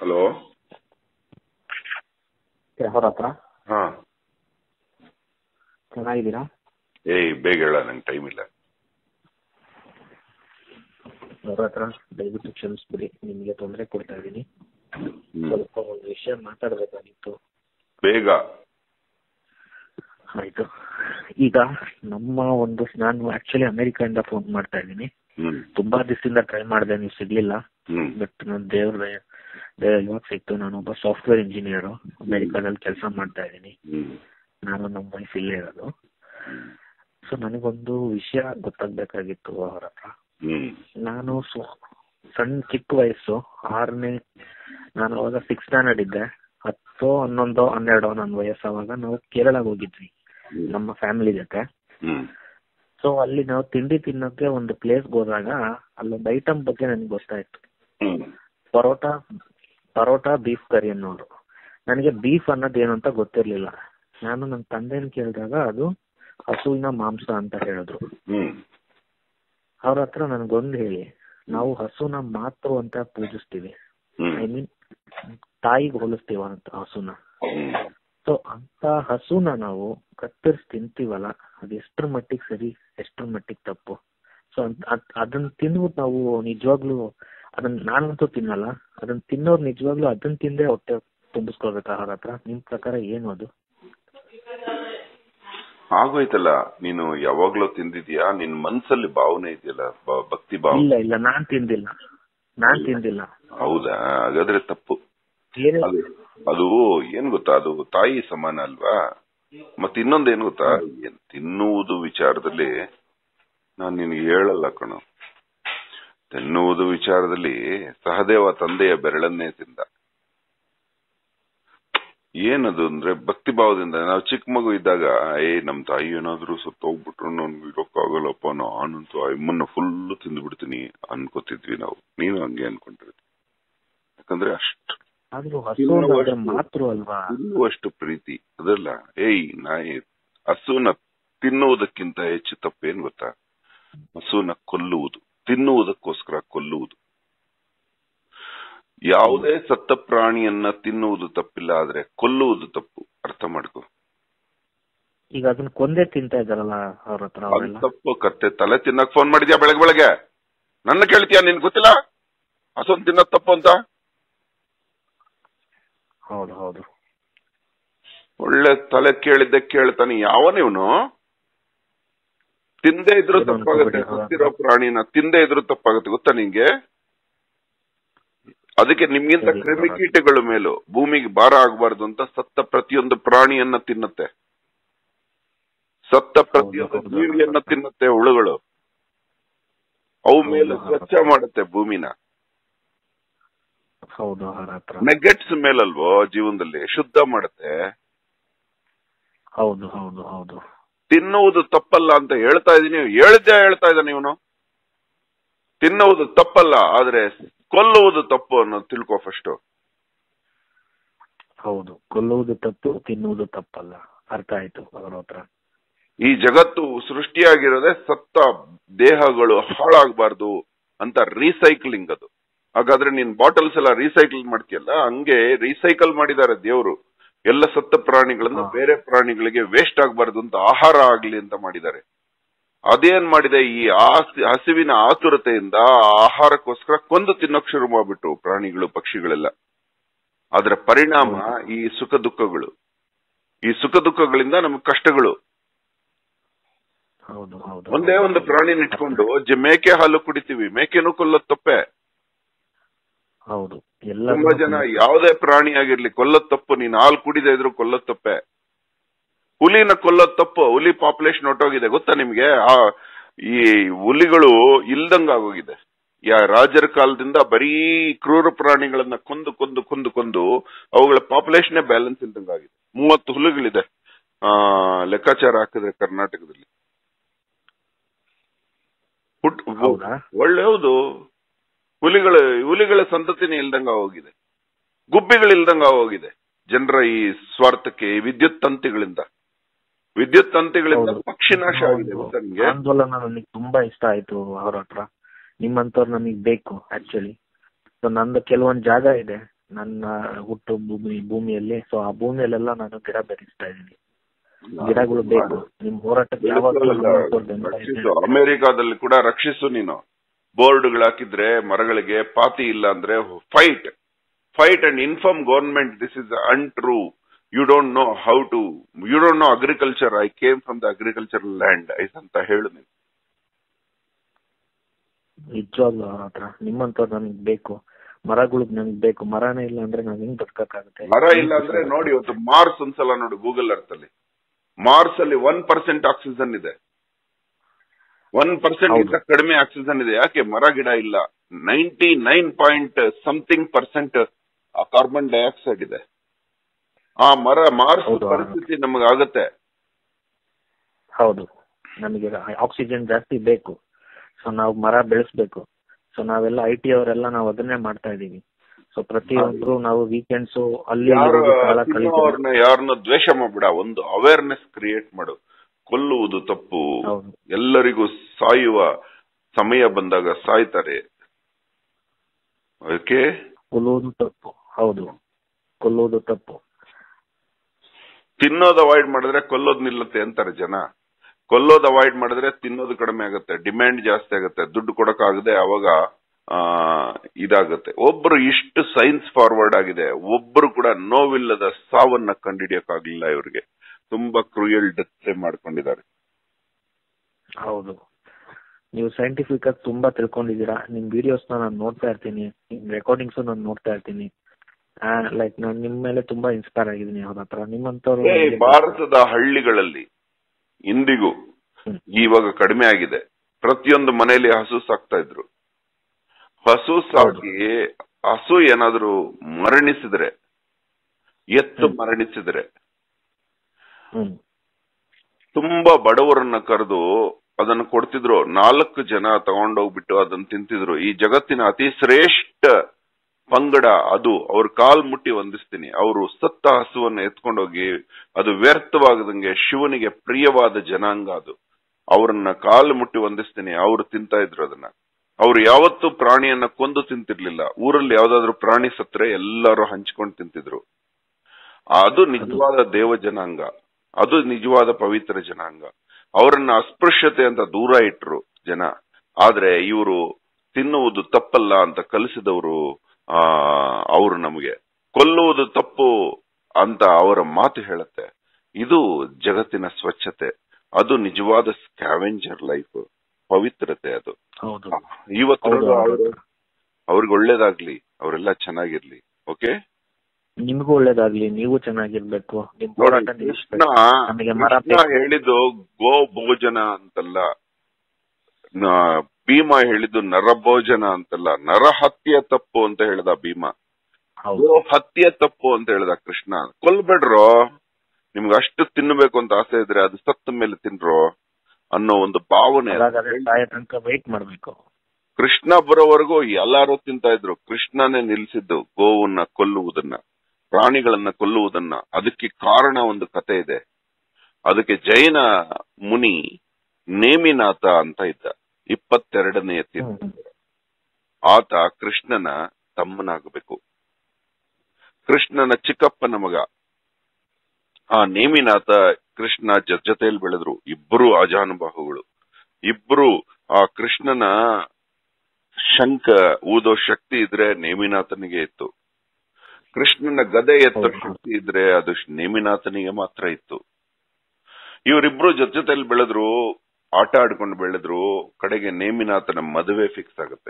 Hello ಅವ್ರ ಹತ್ರ ಹಾ ಚೆನ್ನಾಗಿದ್ದೀರಾ ಏಯ್ ಬೇಗ ಹೇಳ ನಂಗೆ ಟೈಮ್ ಇಲ್ಲ ಅವ್ರ ಹತ್ರ ದಯವಿಟ್ಟು ಕ್ಷಮಿಸ್ಬಿಡಿ ನಿಮಗೆ ತೊಂದರೆ ಕೊಡ್ತಾ ಇದ್ದೀನಿ ಹ್ಮ್. ಸ್ವಲ್ಪ ಒಂದು ವಿಷಯ ಮಾತಾಡಬೇಕಾಗಿತ್ತು ಬೇಗ ಆಯ್ತು ಈಗ ನಮ್ಮ ಒಂದು ನಾನು ಆಕ್ಚುಲಿ ಅಮೆರಿಕದಿಂದ ಫೋನ್ ಮಾಡ್ತಾ ಇದ್ದೀನಿ ಹ್ಮ್ ತುಂಬಾ ದಿವಸದಿಂದ ಟ್ರೈ ಮಾಡಿದೆ ನೀವು ಸಿಗ್ಲಿಲ್ಲ ಹ್ಮ್ ಬಟ್ ನನ್ನ ದೇವ್ರ ದಯೆ- ದಯೆ ಇವಾಗ ಸಿಕ್ತು ನಾನು ಒಬ್ಬ ಸಾಫ್ಟ್ವೇರ್ ಇಂಜಿನಿಯರ್ ಅಮೆರಿಕಾದಲ್ಲಿ ಕೆಲಸ ಮಾಡ್ತಾ ಇದ್ದೀನಿ ಹ್ಮ್ ನಾನು ನಮ್ಮ ವೈಫ್ ಇಲ್ಲೇ ಇರೋದು ಸೊ ನನಗೊಂದು ವಿಷಯ ಗೊತ್ತಾಗ್ಬೇಕಾಗಿತ್ತು ಅವ್ರ ಹತ್ರ ಹ್ಮ್ ನಾನು ಸು- ಸಣ್ಣ ಚಿಕ್ಕ ವಯಸ್ಸು ಆರನೇ ನಾನು ಅವಾಗ ಸಿಕ್ಸ್ ಸ್ಟ್ಯಾಂಡರ್ಡ್ ಇದ್ದೆ ಹತ್ತು ಹನ್ನೊಂದು ಹನ್ನೆರಡು ನನ್ನ ವಯಸ್ಸು ಅವಾಗ ನಾವು ಕೇರಳಗೆ ಹೋಗಿದ್ವಿ ಹ್ಮ್. ನಮ್ಮ ಫ್ಯಾಮಿಲಿ ಜೊತೆ ಹ್ಮ್ ಸೊ ಅಲ್ಲಿ ನಾವು ತಿಂಡಿ ತಿನ್ನೋಕೆ ಒಂದು ಪ್ಲೇಸ್ಗೆ ಹೋದಾಗ ಅಲ್ಲೊಂದು ಐಟಮ್ ಬಗ್ಗೆ ನನಗೆ ಗೊತ್ತಾಯ್ತು ಹ್ಮ್ ಪರೋಟ ಪರೋಟ ಬೀಫ್ ಕರಿ ಅನ್ನೋರು ನನಗೆ ಬೀಫ್ ಅನ್ನೋದು ಏನು ಅಂತ ಗೊತ್ತಿರ್ಲಿಲ್ಲ ನಾನು ನನ್ನ ತಂದೆನ ಕೇಳಿದಾಗ ಅದು ಹಸುವಿನ ಮಾಂಸ ಅಂತ ಹೇಳಿದ್ರು ಹ್ಮ್ ಅವ್ರ ಹತ್ರ ನನ್ಗೊಂದು ಹೇಳಿ ನಾವು ಹಸುನ ಮಾತೃ ಅಂತ ಪೂಜಿಸ್ತೀವಿ ಹ್ಮ್ ಐ ಮೀನ್ ತಾಯಿಗೆ ಹೋಲಿಸ್ತೀವ ಅಂತ ಹಸುನ ಹ್ಮ್ ಸೊ ಅಂತ ಹಸುನ ನಾವು ಕತ್ತರಿಸಿ ತಿಂತೀವಲ್ಲ ಅದು ಎಷ್ಟ್ರ ಮಟ್ಟಿಗೆ ಸರಿ ಎಷ್ಟ್ರ ಮಟ್ಟಿಗೆ ತಪ್ಪು ಸೊ ಅದನ್ನ ತಿನ್ಬಿಟ್ಟು ನಾವು ನಿಜವಾಗ್ಲೂ ಅದನ್ನ ನಾನಂತೂ ತಿನ್ನಲ್ಲ ಅದನ್ನ ತಿನ್ನೋರು ನಿಜವಾಗ್ಲೂ ಅದನ್ನ ತಿಂದೇ ಹೊಟ್ಟೆ ತುಂಬಿಸ್ಕೊಳ್ಬೇಕಾ ಅವ್ರ ಹತ್ರ ನಿಮ್ ಪ್ರಕಾರ ಏನು ಅದು ಆಗೋಯ್ತಲ್ಲ ನೀನು ಯಾವಾಗ್ಲೂ ತಿಂದಿದ್ಯಾ ನಿನ್ ಮನ್ಸಲ್ಲಿ ಭಾವನೆ ಇದೆಯಲ್ಲ ಬ- ಭಕ್ತಿ ಭಾವ ಇಲ್ಲ ಇಲ್ಲ ನಾನ್ ತಿಂದಿಲ್ಲ ನಾನ್ ತಿಂದಿಲ್ಲ ಹೌದಾ ಹಾಗಾದ್ರೆ ತಪ್ಪು ಬೇರೆ ಅದು ಅದು ಏನ್ ಗೊತ್ತಾ ಅದು ತಾಯಿ ಸಮಾನ ಅಲ್ವಾ ಮತ್ತೆ ಇನ್ನೊಂದ್ ಏನ್ ಗೊತ್ತಾ ಏನ್ ತಿನ್ನುವುದು ವಿಚಾರದಲ್ಲಿ ನಾನ್ ನಿನ್ಗೆ ಹೇಳಲ್ಲ ಕಣೋ ತಿನ್ನುವುದು ವಿಚಾರದಲ್ಲಿ ಸಹದೇವ ತಂದೆಯ ಬೆರಳನ್ನೇ ತಿಂದ ಏನದು ಅಂದ್ರೆ ಭಕ್ತಿ ಭಾವದಿಂದ ನಾವು ಚಿಕ್ಕ ಮಗು ಇದ್ದಾಗ ಏ ನಮ್ ತಾಯಿ ಏನಾದ್ರೂ ಸತ್ತ ಹೋಗ್ಬಿಟ್ರು ನನ್ಗೆ ಇರೋಕ್ಕಾಗಲ್ಲಪ್ಪ ನಾನಂತೂ ಅಮ್ಮನ್ನ ಫುಲ್ ತಿಂದ್ಬಿಡ್ತೀನಿ ಅನ್ಕೋತಿದ್ವಿ ನಾವು ನೀನು ಹಂಗೆ ಅನ್ಕೊಂಡಿರ್ತಿ ಯಾಕಂದ್ರೆ ಅಷ್ಟು ಆದ್ರೂ ಹಸು ಅಂದ್ರೆ ಮಾತೃ ಅಲ್ವಾ ತಿನ್ನುವಷ್ಟು ಪ್ರೀತಿ ಅದಲ್ಲ ಏಯ್ ನಾಯಿ ಹಸುನ ತಿನ್ನುವುದಕ್ಕಿಂತ ಹೆಚ್ಚು ತಪ್ಪೇನ್ ಗೊತ್ತಾ ಹಸುನ ಕೊಲ್ಲುವುದು ತಿನ್ನುವುದಕ್ಕೋಸ್ಕರ ಕೊಲ್ಲುವುದು ಯಾವುದೇ ಸತ್ತ ಪ್ರಾಣಿಯನ್ನ ತಿನ್ನುವುದು ತಪ್ಪಿಲ್ಲ ಆದ್ರೆ ಕೊಲ್ಲುವುದು ತಪ್ಪು ಅರ್ಥ ಮಾಡ್ಕೊ ಈಗ ಅದನ್ನ ಕೊಂದೇ ತಿಂತಾ ಇದಾರಲ್ಲ ಅವ್ರ ಹತ್ರ ಅದು ಅವರೆಲ್ಲ ತಪ್ಪು ಕತ್ತೆ ತಲೆ ತಿನ್ನಕ್ ಫೋನ್ ಮಾಡಿದ್ಯಾ ಬೆಳಗ್ಗೆ ಬೆಳಗ್ಗೆ ನನ್ನ ಕೇಳ್ತೀಯಾ ನಿನ್ ಗೊತ್ತಿಲ್ಲ ಹಸುನ್ ತಿನ್ನೋದ್ ತಪ್ಪು ಅಂತ ಹೌದು ಹೌದು ಒಳ್ಳೆ ತಲೆ ಕೇಳಿದ್ದೆ ಕೇಳ್ತಾನೆ ಯಾವನಿವನು ತಿಂದೇ ಇದ್ರು ಏನು ತಪ್ಪಾಗುತ್ತೆ ಅನ್ಕೋಬೇಡಿ, ಸತ್ತಿರೋ ಪ್ರಾಣಿನ ತಿಂದೇ ಇದ್ರು ತಪ್ಪಾಗುತ್ತೆ ಗೊತ್ತಾ ನಿಂಗೆ ಅದಕ್ಕೆ ನಿಮ್ಗಿಂತ ಸರಿ, ಕ್ರಿಮಿಕೀಟಗಳ ಮೇಲೂ ಭೂಮಿಗೆ ಭಾರ ಆಗಬಾರ್ದು ಅಂತ ಸತ್ತ ಪ್ರತಿಯೊಂದು ಪ್ರಾಣಿಯನ್ನ ತಿನ್ನುತ್ತೆ ಸತ್ತ ಪ್ರತಿಯೊಂದು ಹೌದು. ಜೀವಿಯನ್ನ ತಿನ್ನುತ್ತೆ ಹುಳುಗಳು ಅವು ಮೇಲೆ ಹೌದು. ಸ್ವಚ್ಛ ಮಾಡುತ್ತೆ ಭೂಮಿನ ಹೌದು ಅವ್ರ ಹತ್ರ ನೆಗೆಟ್ಸ್ ಮೇಲಲ್ವೋ ಜೀವನದಲ್ಲಿ ಶುದ್ಧ ಮಾಡುತ್ತೆ ಹೌದು ಹೌದು ಹೌದು ತಿನ್ನುವುದು ತಪ್ಪಲ್ಲ ಅಂತ ಹೇಳ್ತಾ ಇದೀನಿ ಹೇಳ್ದೇ ಹೇಳ್ತಾ ಇದ್ದಾನೆ ಇವನು ತಿನ್ನುವುದು ತಪ್ಪಲ್ಲ ಆದ್ರೆ ಕೊಲ್ಲುವುದು ತಪ್ಪು ಅನ್ನೋದು ತಿಳ್ಕೊ ಫಸ್ಟ್ ಹೌದು ಕೊಲ್ಲುವುದು ತಪ್ಪು ತಿನ್ನುವುದು ತಪ್ಪಲ್ಲ ಅರ್ಥ ಆಯ್ತು ಅವ್ರ ಹತ್ರ ಈ ಜಗತ್ತು ಸೃಷ್ಟಿಯಾಗಿರೋದೇ ಸತ್ತ ದೇಹಗಳು ಹಾಳಾಗಬಾರ್ದು ಅಂತ ರೀಸೈಕ್ಲಿಂಗ್ ಅದು ಹಾಗಾದ್ರೆ ನೀನ್ ಬಾಟಲ್ಸ್ ಎಲ್ಲ ರೀಸೈಕಲ್ ಮಾಡ್ತೀಯಲ್ಲ ಹಂಗೆ ರೀಸೈಕಲ್ ಮಾಡಿದ್ದಾರೆ ದೇವರು ಎಲ್ಲ ಸತ್ತ ಪ್ರಾಣಿಗಳನ್ನ ಹಾ. ಬೇರೆ ಪ್ರಾಣಿಗಳಿಗೆ ವೇಸ್ಟ್ ಆಗಬಾರ್ದು ಅಂತ ಆಹಾರ ಆಗ್ಲಿ ಅಂತ ಮಾಡಿದ್ದಾರೆ ಅದೇನ್ ಮಾಡಿದೆ ಈ ಆಸ್- ಹಸಿವಿನ ಆತುರತೆಯಿಂದ ಆ ಆಹಾರಕ್ಕೋಸ್ಕರ ಕೊಂದು ತಿನ್ನೋಕ್ ಶುರು ಮಾಡ್ಬಿಟ್ರು ಪ್ರಾಣಿಗಳು ಪಕ್ಷಿಗಳೆಲ್ಲ ಅದರ ಪರಿಣಾಮ ಈ ಸುಖ ದುಃಖಗಳು ಈ ಸುಖ ದುಃಖಗಳಿಂದ ನಮ್ಗೆ ಕಷ್ಟಗಳು ಹೌದು ಹೌದು ಒಂದೇ ಒಂದು ಪ್ರಾಣಿನ ಇಟ್ಕೊಂಡು ಜ- ಮೇಕೆ ಹಾಲು ಕುಡಿತೀವಿ ಮೇಕೆನೂ ಕೊಲ್ಲೋದ್ ತಪ್ಪೆ ಹೌದು ಎಲ್ಲ ತುಂಬಾ ಜನ ಯಾವುದೇ ಪ್ರಾಣಿ ಆಗಿರ್ಲಿ ಕೊಲ್ಲೋದ್ ತಪ್ಪು ನೀನ್ ಹಾಲು ಕುಡಿದೇ ಇದ್ರು ಕೊಲ್ಲೋದ್ ತಪ್ಪೆ ಹುಲಿನ ಕೊಲ್ಲೋದ್ ತಪ್ಪು ಹುಲಿ ಪಾಪ್ಯುಲೇಷನ್ ಹೊಟ್ಟೋಗಿದೆ ಗೊತ್ತಾ ನಿಮ್ಗೆ ಆ ಈ ಹುಲಿಗಳು ಇಲ್ದಂಗ ಆಗೋಗಿದೆ ಯಾ ರಾಜರ ಕಾಲದಿಂದ ಬರೀ ಕ್ರೂರ ಪ್ರಾಣಿಗಳನ್ನ ಕೊಂದು ಕೊಂದು ಕೊಂದು ಕೊಂದು ಅವುಗಳ ಪಾಪ್ಯುಲೇಷನ್ ಬ್ಯಾಲೆನ್ಸ್ ಇಲ್ದಂಗಾಗಿದೆ ಮೂವತ್ತು ಹುಲಿಗಳಿದೆ ಆ ಲೆಕ್ಕಾಚಾರ ಹಾಕಿದ್ರೆ ಕರ್ನಾಟಕದಲ್ಲಿ ಹುಟ್ ಹೌದಾ ಒಳ್ಳೆ ಹೌದು ಹುಲಿಗಳ ಹುಲಿಗಳ ಸಂತತಿನೇ ಇಲ್ದಂಗ ಹೋಗಿದೆ ಗುಬ್ಬಿಗಳಿಲ್ದಂಗ ಹೋಗಿದೆ ಜನರ ಈ ಸ್ವಾರ್ಥಕ್ಕೆ ಈ ವಿದ್ಯುತ್ ತಂತಿಗಳಿಂದ ವಿದ್ಯುತ್ ತಂತಿಗಳಿಂದ ಹೌದು. ಪಕ್ಷಿ ನಾಶ ಆಗಿದೆ ಹೌದು. ಗೊತ್ತಾ ನಿಮ್ಗೆ ಆಂದೋಲನ ನನಗೆ ತುಂಬಾ ಇಷ್ಟ ಆಯ್ತು ಅವ್ರ ಹತ್ರ ನಿಮ್ಮಂತವ್ರು ನಮಗ್ ಬೇಕು ಆಕ್ಚುಲಿ ಸೊ ನಂದು ಕೆಲವೊಂದ್ ಜಾಗ ಇದೆ ನನ್ನ ಹುಟ್ಟು ಭೂಮಿ ಭೂಮಿಯಲ್ಲಿ ಸೊ ಆ ಭೂಮಿಯಲ್ಲೆಲ್ಲ ನಾನು ಗಿಡ ಬೆಳೆಸ್ತಾ ಇದ್ದೀನಿ ಗಿಡಗಳು ಬೇಕು ನಿಮ್ ಹೋರಾಟಕ್ಕೆ ಯಾವಾಗಲೂ ನಮ್ಮ support ಬೆಂಬಲ ಇದೆ. ರಕ್ಷಿಸು ಅಮೆರಿಕಾದಲ್ಲಿ ಕೂಡ ರಕ್ಷಿಸು ನೀನು ಬೋರ್ಡ್ಗಳು ಹಾಕಿದ್ರೆ ಮರಗಳಿಗೆ ಪಾತಿ ಇಲ್ಲ ಅಂದ್ರೆ fight fight and inform government this is untrue you don't know how to you don't know agriculture I came from the agriculture land is ಅಂತ ಹೇಳು ನೀನು ನಿಜವಾಗ್ಲೂ ಅವ್ರ ಹತ್ರ ನಿಮ್ಮಂತವ್ರು ನನಗ್ ಬೇಕು ಮರಗಳು ನನಗ್ ಬೇಕು ಮರನೇ ಇಲ್ಲ ಅಂದ್ರೆ ನಾವ್ ಹೆಂಗ್ ಬದುಕಕ್ಕಾಗುತ್ತೆ ಮರ ಇಲ್ಲ ಅಂದ್ರೆ ನೋಡಿ ಇವತ್ತು ಮಾರ್ಸ್ ಒಂದ್ಸಲ ನೋಡಿ ಗೂಗಲ್ ಅರ್ತ್ ಅಲ್ಲಿ ಮಾರ್ಸ್ ಅಲ್ಲಿ ಒನ್ ಪರ್ಸೆಂಟ್ ಆಕ್ಸಿಜನ್ ಇದೆ ಒನ್ ಪರ್ಸೆಂಟ್ ಇಂತ ಕಡಿಮೆ ಆಕ್ಸಿಜನ್ ಇದೆ ಯಾಕೆ ಮರ ಗಿಡ ಇಲ್ಲ ninety nine point something percent carbon dioxide ಇದೆ ಆ ಮರ ಮಾರ್ಸ್ ಹೌದು. ಪರಿಸ್ಥಿತಿ ನಮಗಾಗತ್ತೆ ಹೌದು ನಮಗೆ ಆಕ್ಸಿಜನ್ ಜಾಸ್ತಿ ಬೇಕು ಸೊ ನಾವು ಮರ ಬೆಳೆಸ್ಬೇಕು ಸೊ ನಾವೆಲ್ಲ ಐ ಟಿ ಅವರೆಲ್ಲ ನಾವು ಅದನ್ನೇ ಮಾಡ್ತಾ ಇದೀವಿ ಸೊ ಪ್ರತಿಯೊಬ್ರು ನಾವು ವೀಕೆಂಡ್ಸ್ ಅಲ್ಲಿ ಯಾರು ಇಲ್ಲಿ ಕಾಲ ಕಳೀತೀವಿ ತಿನ್ನೋರ್ನ ಯಾರನ್ನ ದ್ವೇಷ ಮಾಡ್ಬಿಡ ಒಂದು ಅವೇರ್ನೆಸ್ ಕ್ರಿಯೇಟ್ ಮಾಡು ಕೊಲ್ಲುವುದು ತಪ್ಪು ಹೌದು ಎಲ್ಲರಿಗೂ ಸಾಯುವ ಸಮಯ ಬಂದಾಗ ಸಾಯ್ತಾರೆ ಓಕೆ ಕೊಲ್ಲುವುದು ತಪ್ಪು ಹೌದು ಕೊಲ್ಲುವುದು ತಪ್ಪು ತಿನ್ನೋದು ಅವಾಯ್ಡ್ ಮಾಡಿದ್ರೆ ಕೊಲ್ಲೋದು ನಿಲ್ಲುತ್ತೆ ಅಂತಾರೆ ಜನ ಕೊಲ್ಲೋದು ಅವಾಯ್ಡ್ ಮಾಡಿದ್ರೆ ತಿನ್ನೋದು ಕಡಿಮೆ ಆಗುತ್ತೆ ಡಿಮ್ಯಾಂಡ್ ಜಾಸ್ತಿ ಆಗುತ್ತೆ ದುಡ್ಡು ಕೊಡಕ್ಕಾಗದೆ ಅವಾಗ ಆ ಇದಾಗುತ್ತೆ ಒಬ್ರು ಇಷ್ಟು ಸೈನ್ಸ್ ಫಾರ್ವರ್ಡ್ ಆಗಿದೆ ಒಬ್ರು ಕೂಡ ನೋವಿಲ್ಲದ ಸಾವನ್ನ ಕಂಡಿಡಿಯಕ್ಕಾಗ್ಲಿಲ್ಲ ಇವ್ರಿಗೆ ತುಂಬಾ ಕ್ರೂಯಲ್ ಡೆತ್ ಮಾಡ್ಕೊಂಡಿದ್ದಾರೆ ಹೌದು ನೀವು ಸೈಂಟಿಫಿಕ್ ಆಗಿ ತುಂಬಾ ತಿಳ್ಕೊಂಡಿದ್ದೀರಾ ನಿಮ್ ವಿಡಿಯೋಸ್ ನಾನು ನೋಡ್ತಾ ಇರ್ತೀನಿ ನಿಮ್ ರೆಕಾರ್ಡಿಂಗ್ಸ್ ನಾನು ನೋಡ್ತಾ ಇರ್ತೀನಿ ಲೈಕ್ ನಾನು ನಿಮ್ ಮೇಲೆ ತುಂಬಾ ಇನ್ಸ್ಪೈರ್ ಆಗಿದ್ದೀನಿ ಅವ್ರ ಹತ್ರ ನಿಮ್ಮಂತವ್ರು ಏ, ನನಗೆ ಭಾರತದ ಹಳ್ಳಿಗಳಲ್ಲಿ ಇಂದಿಗೂ ಹ್ಮ್. ಇವಾಗ ಕಡಿಮೆ ಆಗಿದೆ ಪ್ರತಿಯೊಂದು ಮನೆಯಲ್ಲಿ ಹಸು ಸಾಕ್ತಾ ಇದ್ರು ಹಸು ಸಾಕಿ ಹಸು ಏನಾದ್ರೂ ಮರಣಿಸಿದ್ರೆ ಎತ್ತು ಹ್ಮ್. ಮರಣಿಸಿದ್ರೆ ಹ್ಮ್ ತುಂಬಾ ಬಡವರನ್ನ ಕರೆದು ಅದನ್ನು ಕೊಡ್ತಿದ್ರು ನಾಲ್ಕು ಜನ ತಗೊಂಡೋಗ್ಬಿಟ್ಟು ಅದನ್ನ ತಿಂತಿದ್ರು ಈ ಜಗತ್ತಿನ ಅತಿ ಶ್ರೇಷ್ಠ ಪಂಗಡ ಅದು ಅವ್ರ ಕಾಲ್ ಮುಟ್ಟಿ ವಂದಿಸ್ತೀನಿ ಅವರು ಸತ್ತ ಹಸುವನ್ನ ಎತ್ಕೊಂಡೋಗಿ ಅದು ವ್ಯರ್ಥವಾಗದಂಗೆ ಶಿವನಿಗೆ ಪ್ರಿಯವಾದ ಜನಾಂಗ ಅದು ಅವರನ್ನ ಕಾಲು ಮುಟ್ಟಿ ವಂದಿಸ್ತೀನಿ ಅವ್ರು ತಿಂತಾ ಇದ್ರು ಅದನ್ನ ಅವ್ರು ಯಾವತ್ತೂ ಪ್ರಾಣಿಯನ್ನ ಕೊಂದು ತಿಂತಿರ್ಲಿಲ್ಲ ಊರಲ್ಲಿ ಯಾವ್ದಾದ್ರು ಪ್ರಾಣಿ ಸತ್ರೆ ಎಲ್ಲರೂ ಹಂಚ್ಕೊಂಡು ತಿಂತಿದ್ರು ಅದು ನಿಜವಾದ ದೇವ ಜನಾಂಗ ಅದು ನಿಜವಾದ ಪವಿತ್ರ ಜನಾಂಗ ಅವರನ್ನ ಅಸ್ಪೃಶ್ಯತೆ ಅಂತ ದೂರ ಇಟ್ರು ಜನ ಆದ್ರೆ ಇವರು ತಿನ್ನುವುದು ತಪ್ಪಲ್ಲ ಅಂತ ಕಲಿಸಿದವರು ಆ ಅವರು ನಮಗೆ ಕೊಲ್ಲುವುದು ತಪ್ಪು ಅಂತ ಅವರ ಮಾತು ಹೇಳುತ್ತೆ ಇದು ಜಗತ್ತಿನ ಸ್ವಚ್ಛತೆ ಅದು ನಿಜವಾದ ಸ್ಕ್ಯಾವೆಂಜರ್ ಲೈಫ್ ಪವಿತ್ರತೆ ಅದು ಹೌದು ಇವತ್ತು ಹೌದು, ಅವರು ಹೌದು. ಅವ್ರಿಗೆ ಒಳ್ಳೇದಾಗ್ಲಿ ಅವರೆಲ್ಲ ಚೆನ್ನಾಗಿರ್ಲಿ ಓಕೆ ನಿಮ್ಗೂ ಒಳ್ಳೇದಾಗ್ಲಿ ನೀವು ಚೆನ್ನಾಗಿರ್ಬೇಕು ನಿಮ್ ನೋಡಿ ಹೋರಾಟ ಕೃಷ್ಣ ನಿಲ್ಲಿಸ್ಬೇಕು ನಮಗೆ ಮರ ಕೃಷ್ಣ ಬೇಕು. ಹೇಳಿದ್ದು ಗೋ ಭೋಜನ ಅಂತಲ್ಲ ನ- ಭೀಮ ಹೇಳಿದ್ದು ನರಭೋಜನ ಅಂತಲ್ಲ ನರಹತ್ಯೆ ತಪ್ಪು ಅಂತ ಹೇಳ್ದ ಭೀಮ ಹೌದು ಗೋ ಹತ್ಯೆ ತಪ್ಪು ಅಂತ ಹೇಳ್ದ ಕೃಷ್ಣ ಕೊಲ್ಬೇಡ್ರೋ ನಿಮ್ಗೆ ಅಷ್ಟು ತಿನ್ನಬೇಕು ಅಂತ ಆಸೆ ಇದ್ರೆ ಅದು ಸತ್ತ ಮೇಲೆ ತಿನ್ರೋ ಅನ್ನೋ ಒಂದು ಭಾವನೆ ಅದು. ಹಾಗಾದ್ರೆ ಸಾಯೋ ತನಕ ವೆಯ್ಟ್ ಮಾಡ್ಬೇಕು ಕೃಷ್ಣ ಬರೋವರೆಗೂ ಎಲ್ಲಾರು ತಿಂತಾ ಇದ್ರು ಕೃಷ್ಣನೇ ನಿಲ್ಸಿದ್ದು ಗೋವನ್ನ ಕೊಲ್ಲುವುದನ್ನ ಪ್ರಾಣಿಗಳನ್ನ ಕೊಲ್ಲುವುದನ್ನ ಅದಕ್ಕೆ ಕಾರಣ ಒಂದು ಕತೆ ಇದೆ ಅದಕ್ಕೆ ಜೈನ ಮುನಿ ನೇಮಿನಾಥ ಅಂತ ಇದ್ದ ಇಪ್ಪತ್ತೆರಡನೆಯ ತೀರ್ಥ ಹ್ಮ್. ಆತ ಕೃಷ್ಣನ ತಮ್ಮನಾಗಬೇಕು ಕೃಷ್ಣನ ಚಿಕ್ಕಪ್ಪನ ಮಗ ಆ ನೇಮಿನಾಥ ಕೃಷ್ಣ ಜ- ಜೊತೆಯಲ್ಲಿ ಬೆಳೆದ್ರು ಇಬ್ಬರು ಅಜಾನುಬಾಹುಗಳು ಇಬ್ರು ಆ ಕೃಷ್ಣನ ಶಂಕ ಊದೋ ಶಕ್ತಿ ಇದ್ರೆ ನೇಮಿನಾಥನಿಗೆ ಇತ್ತು ಕೃಷ್ಣನ ಗದೆ ಎತ್ತೋ ಹೌದು. ಶಕ್ತಿ ಇದ್ರೆ ಅದು ಶ್- ನೇಮಿನಾಥನಿಗೆ ಮಾತ್ರ ಇತ್ತು ಇವರಿಬ್ರು ಜೊತೆ ಜೊತೆಲಿ ಬೆಳೆದ್ರು ಆಟ ಆಡ್ಕೊಂಡು ಬೆಳೆದ್ರು ಕಡೆಗೆ ನೇಮಿನಾಥನ ಮದುವೆ ಫಿಕ್ಸ್ ಆಗುತ್ತೆ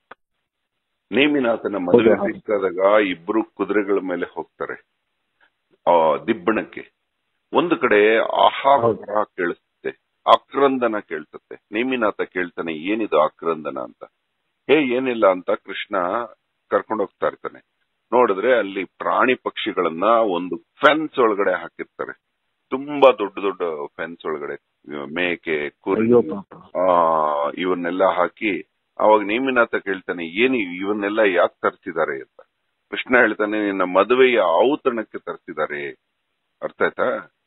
ನೇಮಿನಾಥನ ಮದುವೆ ಹೌದು. ಫಿಕ್ಸ್ ಆದಾಗ ಇಬ್ರು ಕುದುರೆಗಳ ಮೇಲೆ ಹೋಗ್ತಾರೆ ಆ ದಿಬ್ಬಣಕ್ಕೆ ಒಂದು ಕಡೆ ಆಹಾರ ಕೇಳಿಸುತ್ತೆ ಆಕ್ರಂದನ ಕೇಳಿಸುತ್ತೆ ನೇಮಿನಾಥ ಕೇಳ್ತಾನೆ ಏನಿದು ಆಕ್ರಂದನ ಅಂತ ಹೇ ಏನಿಲ್ಲ ಅಂತ ಕೃಷ್ಣ ಕರ್ಕೊಂಡು ಹೋಗ್ತಾ ಇರ್ತಾನೆ ನೋಡಿದ್ರೆ ಅಲ್ಲಿ ಪ್ರಾಣಿ ಪಕ್ಷಿಗಳನ್ನ ಒಂದು ಫೆನ್ಸ್ ಒಳಗಡೆ ಹಾಕಿರ್ತಾರೆ ತುಂಬಾ ದೊಡ್ಡ ದೊಡ್ಡ ಫೆನ್ಸ್ ಒಳಗಡೆ ಮೇಕೆ ಕುರಿ ಅಯ್ಯೋ ಪಾಪ ಆ ಇವನ್ನೆಲ್ಲ ಹಾಕಿ ಅವಾಗ ನೇಮಿನಾಥ ಕೇಳ್ತಾನೆ ಏನು ಇವನ್ನೆಲ್ಲ ಯಾಕೆ ತರಿಸಿದ್ದಾರೆ ಅಂತ ಕೃಷ್ಣ ಹೇಳ್ತಾನೆ ನಿನ್ನ ಮದುವೆಯ ಔತಣಕ್ಕೆ ತರಿಸಿದ್ದಾರೆ ಅರ್ಥ ಆಯ್ತಾ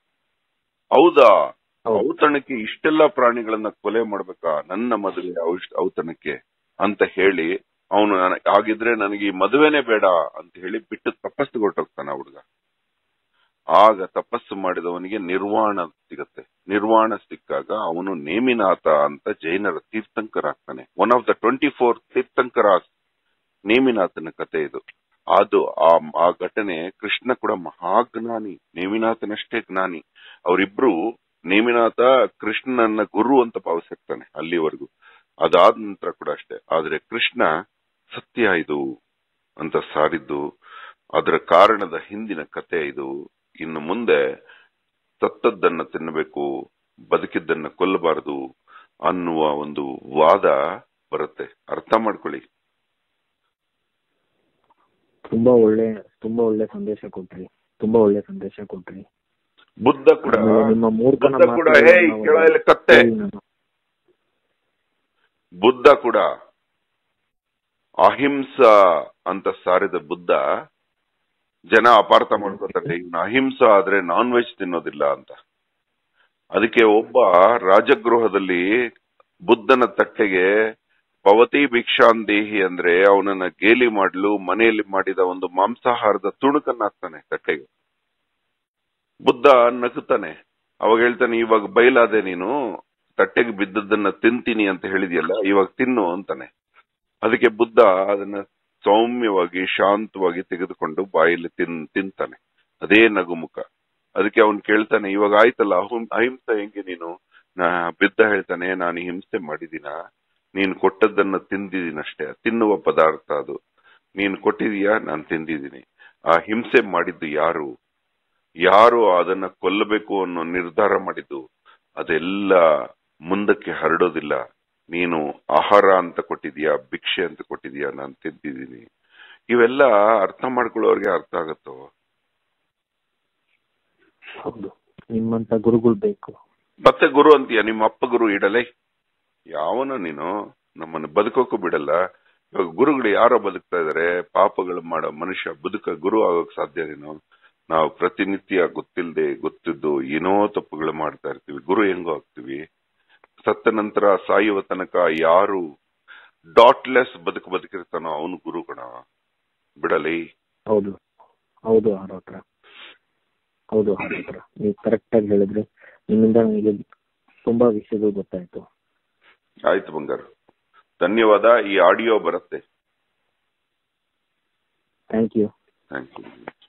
ಹೌದಾ ಹೌದು. ಔತಣಕ್ಕೆ ಇಷ್ಟೆಲ್ಲ ಪ್ರಾಣಿಗಳನ್ನ ಕೊಲೆ ಮಾಡ್ಬೇಕಾ ನನ್ನ ಮದುವೆ ಔಷ್- ಔತಣಕ್ಕೆ ಅಂತ ಹೇಳಿ ಅವನು ಆಗಿದ್ರೆ ನನಗೆ ಈ ಮದುವೆನೇ ಬೇಡ ಅಂತ ಹೇಳಿ ಬಿಟ್ಟು ತಪಸ್ಸು ಹೊರಟೋಗ್ತಾನೆ ಆ ಹುಡುಗ ಆಗ ತಪಸ್ಸು ಮಾಡಿದವನಿಗೆ ನಿರ್ವಾಣ ಸಿಗತ್ತೆ ನಿರ್ವಾಣ ಸಿಕ್ಕಾಗ ಅವನು ನೇಮಿನಾಥ ಅಂತ ಜೈನರ ತೀರ್ಥಂಕರಾಗ್ತಾನೆ one of the twenty four ತೀರ್ಥಂಕರಾಸ್ ನೇಮಿನಾಥನ ಕತೆ ಇದು ಅದು ಆ ಆ ಘಟನೆ ಕೃಷ್ಣ ಕೂಡ ಮಹಾಜ್ಞಾನಿ ನೇಮಿನಾಥನಷ್ಟೇ ಜ್ಞಾನಿ ಅವರಿಬ್ರು ನೇಮಿನಾಥ ಕೃಷ್ಣನ ಗುರು ಅಂತ ಭಾವಿಸಿರ್ತಾನೆ ಅಲ್ಲಿವರೆಗೂ ಅದಾದ ನಂತರ ಕೂಡ ಅಷ್ಟೇ ಆದ್ರೆ ಕೃಷ್ಣ ಸತ್ಯ ಇದು ಅಂತ ಸಾರಿದ್ದು ಅದರ ಕಾರಣದ ಹಿಂದಿನ ಕತೆ ಇದು ಇನ್ನು ಮುಂದೆ ಸತ್ತದ್ದನ್ನ ತಿನ್ನಬೇಕು ಬದುಕಿದ್ದನ್ನ ಕೊಲ್ಲಬಾರದು ಅನ್ನುವ ಒಂದು ವಾದ ಬರುತ್ತೆ ಅರ್ಥ ಮಾಡ್ಕೊಳ್ಳಿ ತುಂಬಾ ಒಳ್ಳೆ ತುಂಬಾ ಒಳ್ಳೆ ಸಂದೇಶ ಕೊಟ್ರಿ ತುಂಬಾ ಒಳ್ಳೆ ಸಂದೇಶ ಕೊಟ್ರಿ ಬುದ್ಧ ಕೂಡ ಆಮೇಲೆ ನಿಮ್ಮ ಮೂರ್ಖನ ಬುದ್ಧ ಕೂಡ ಮಾತುಗಳನ್ನ ಹೇ ನಾವು ಕೇಳಲ್ಲ ಕತ್ತೆ ಕೇಳಿ ನಾನು. ಬುದ್ಧ ಕೂಡ ಅಹಿಂಸ ಅಂತ ಸಾರಿದ ಬುದ್ಧ ಜನ ಅಪಾರ್ಥ ಮಾಡ್ಕೋತಾರೆ ಇವ್ನು ಅಹಿಂಸ ಆದ್ರೆ ನಾನ್ ವೆಜ್ ತಿನ್ನೋದಿಲ್ಲ ಅಂತ ಅದಕ್ಕೆ ಒಬ್ಬ ರಾಜಗೃಹದಲ್ಲಿ ಬುದ್ಧನ ತಟ್ಟೆಗೆ ಭವತಿ ಭಿಕ್ಷಾಂದೇಹಿ ಅಂದ್ರೆ ಅವನನ್ನ ಗೇಲಿ ಮಾಡಲು ಮನೆಯಲ್ಲಿ ಮಾಡಿದ ಒಂದು ಮಾಂಸಾಹಾರದ ತುಣುಕನ್ನ ಹಾಕ್ತಾನೆ ತಟ್ಟೆಗೆ ಬುದ್ಧ ನಗುತ್ತಾನೆ ಅವಾಗ ಹೇಳ್ತಾನೆ ಇವಾಗ ಬಯಲಾದೆ ನೀನು ತಟ್ಟೆಗೆ ಬಿದ್ದದ್ದನ್ನ ತಿಂತೀನಿ ಅಂತ ಹೇಳಿದ್ಯಲ್ಲ ಇವಾಗ ತಿನ್ನು ಅಂತಾನೆ ಅದಕ್ಕೆ ಬುದ್ಧ ಅದನ್ನ ಸೌಮ್ಯವಾಗಿ ಶಾಂತವಾಗಿ ತೆಗೆದುಕೊಂಡು ಬಾಯಲ್ಲಿ ತಿನ್ ತಿಂತಾನೆ ಅದೇ ನಗುಮುಖ ಅದಕ್ಕೆ ಅವನ್ ಕೇಳ್ತಾನೆ ಇವಾಗ ಆಯ್ತಲ್ಲ ಅಹುಂ- ಅಹಿಂಸೆ ಹೆಂಗೆ ನೀನು ನಾ ಬಿದ್ದ ಹೇಳ್ತಾನೆ ನಾನು ಹಿಂಸೆ ಮಾಡಿದೀನ ನೀನ್ ಕೊಟ್ಟದ್ದನ್ನ ತಿಂದಿದ್ದೀನಷ್ಟೇ ತಿನ್ನುವ ಪದಾರ್ಥ ಅದು ನೀನ್ ಕೊಟ್ಟಿದೀಯಾ ನಾನು ತಿಂದಿದ್ದೀನಿ ಆ ಹಿಂಸೆ ಮಾಡಿದ್ದು ಯಾರು ಯಾರು ಅದನ್ನ ಕೊಲ್ಲಬೇಕು ಅನ್ನೋ ನಿರ್ಧಾರ ಮಾಡಿದ್ದು ಅದೆಲ್ಲ ಮುಂದಕ್ಕೆ ಹರಡೋದಿಲ್ಲ ನೀನು ಆಹಾರ ಅಂತ ಕೊಟ್ಟಿದ್ಯಾ ಭಿಕ್ಷೆ ಅಂತ ಕೊಟ್ಟಿದ್ಯಾ ನಾನು ತಿಂತಿದ್ದೀನಿ ಇವೆಲ್ಲ ಅರ್ಥ ಮಾಡ್ಕೊಳ್ಳೋರ್ಗೆ ಅರ್ಥ ಆಗತ್ತೋ ಹೌದು ನಿಮ್ಮಂತ ಗುರುಗಳು ಬೇಕು ಮತ್ತೆ ಗುರು ಅಂತೀಯ ನಿಮ್ಮ ಅಪ್ಪ ಗುರು ಇಡಲೇ ಯಾವನ ನೀನು ನಮ್ಮನ್ನು ಬದುಕೋಕು ಬಿಡಲ್ಲ ಇವಾಗ ಗುರುಗಳು ಯಾರೋ ಬದುಕ್ತಾ ಇದಾರೆ ಪಾಪಗಳು ಮಾಡೋ ಮನುಷ್ಯ ಬದುಕ ಗುರು ಆಗೋಕ್ ಸಾಧ್ಯನೇನೋ ನಾವು ಪ್ರತಿನಿತ್ಯ ಗೊತ್ತಿಲ್ಲದೆ ಗೊತ್ತಿದ್ದು ಏನೋ ತಪ್ಪುಗಳು ಮಾಡ್ತಾ ಇರ್ತೀವಿ ಗುರು ಹೆಂಗೋ ಆಗ್ತೀವಿ ಸತ್ತ ನಂತರ ಸಾಯುವ ತನಕ ಯಾರು ಡಾಟ್ಲೆಸ್ ಬದುಕು ಬದುಕಿರ್ತಾನೋ ಅವನು ಗುರು ಕಣ ಬಿಡಲಿ ಹೌದು ಹೌದು ಆರೋತ್ರ ಹೌದು ಆರೋತ್ರ ನೀವು ಕರೆಕ್ಟ್ ಆಗಿ ಹೇಳಿದ್ರಿ ನಿಮ್ಮಿಂದ ನನಗೆ ತುಂಬಾ ವಿಷಯಗಳು ಗೊತ್ತಾಯ್ತು ಆಯ್ತು ಬಂಗಾರ ಧನ್ಯವಾದ ಈ ಆಡಿಯೋ ಬರುತ್ತೆ ಥ್ಯಾಂಕ್ ಯು ಥ್ಯಾಂಕ್ ಯು